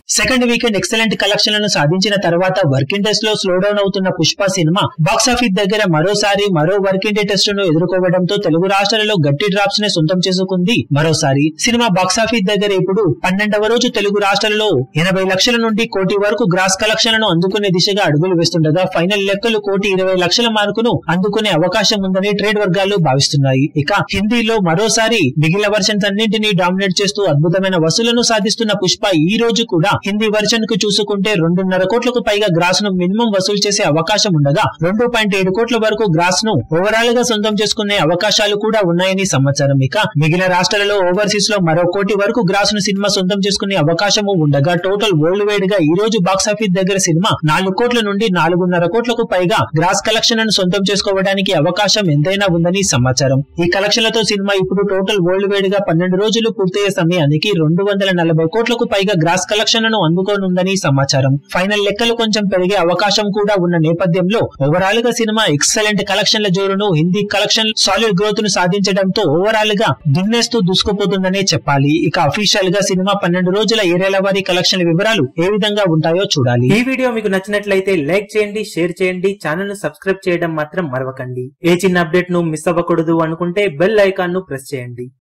second weekend excellent కలెక్షన్లను సాధించిన తర్వాత వర్కింగ్ డేస్ లో స్లో డౌన్ అవుతున్న పుష్ప సినిమా బాక్సాఫీస్ దగ్గర మరోసారి మరో వర్కింగ్ డే టెస్ట్ ను ఎదుర్కోవడంతో తెలుగు రాష్ట్రాలలో గట్టి డ్రాప్స్ ని సొంతం చేసుకుంది మరోసారి సినిమా బాక్సాఫీస్ దగ్గర ఇప్పుడు పన్నెండవ రోజు తెలుగు రాష్ట్రాలలో ఎనభై లక్షల నుండి కోటి వరకు గ్రాస్ కలెక్షన్లను అందుకునే దిశగా అడుగులు వేస్తుండగా ఫైనల్ లెక్కలు కోటి ఇరవై లక్షల మార్కును అందుకునే అవకాశం ఉందని ట్రేడ్ వర్గాలు భావిస్తున్నాయి ఇక హిందీలో మరోసారి మిగిలిన వర్షన్స్ అన్నింటినీ డామినేట్ చేస్తూ అద్భుతమైన వసూలను సాధిస్తున్న పుష్ప ఈ రోజు కూడా హిందీ వర్షన్ కు చూసుకుంటే రెండున్నర కోట్లకు పైగా గ్రాస్ ను మినిమం వసూలు చేసే అవకాశం ఉండగా రెండు పాయింట్ ఏడు కోట్ల వరకు గ్రాస్ ను ఓవరాల్ గా సొంతం చేసుకునే అవకాశాలు కూడా ఉన్నాయని సమాచారం ఇక మిగిలిన రాష్ట్రాలలో ఓవర్సీస్ లో మరో కోటి వరకు గ్రాస్ ను సినిమా సొంతం చేసుకునే అవకాశము ఉండగా టోటల్ వరల్డ్ వైడ్ గా ఈ రోజు బాక్సాఫీస్ దగ్గర సినిమా నాలుగు కోట్ల నుండి నాలుగున్నర కోట్లకు పైగా గ్రాస్ కలెక్షన్ ను సొంతం చేసుకోవడానికి అవకాశం ఎంతైనా ఉందని సమాచారం ఈ కలెక్షన్లతో సినిమా ఇప్పుడు టోటల్ వరల్డ్ వైడ్ గా పన్నెండు రోజులు పూర్తయ్యే సమయానికి రెండు వందల నలభై కోట్లకు పైగా గ్రాస్ కలెక్షన్ ను అందుకోనుందని సమాచారం ఫైనల్ లెక్కలు కొంచెం పెరిగే అవకాశం కూడా ఉన్న నేపథ్యంలో ఓవరాల్ గా సినిమా ఎక్సలెంట్ కలెక్షన్ల జోరును హిందీ కలెక్షన్ సాలిడ్ గ్రోత్ ను సాధించడంతో ఓవరాల్ గా దున్నేస్తూ దూసుకుపోతుందనే చెప్పాలి ఇక అఫీషియల్ గా సినిమా పన్నెండు రోజుల ఏరేళ్ల వారి కలెక్షన్ వివరాలు ఏ విధంగా ఉంటాయో చూడాలి ఈ వీడియో మీకు నచ్చినట్లయితే లైక్ చేయండి షేర్ చేయండి ఛానల్ ను సబ్స్క్రైబ్ చేయడం మాత్రం మరవకండి ఏ చిన్న అప్డేట్ ను మిస్ అవ్వకూడదు అనుకుంటే బెల్ ఐకాన్ ను ప్రెస్ చేయండి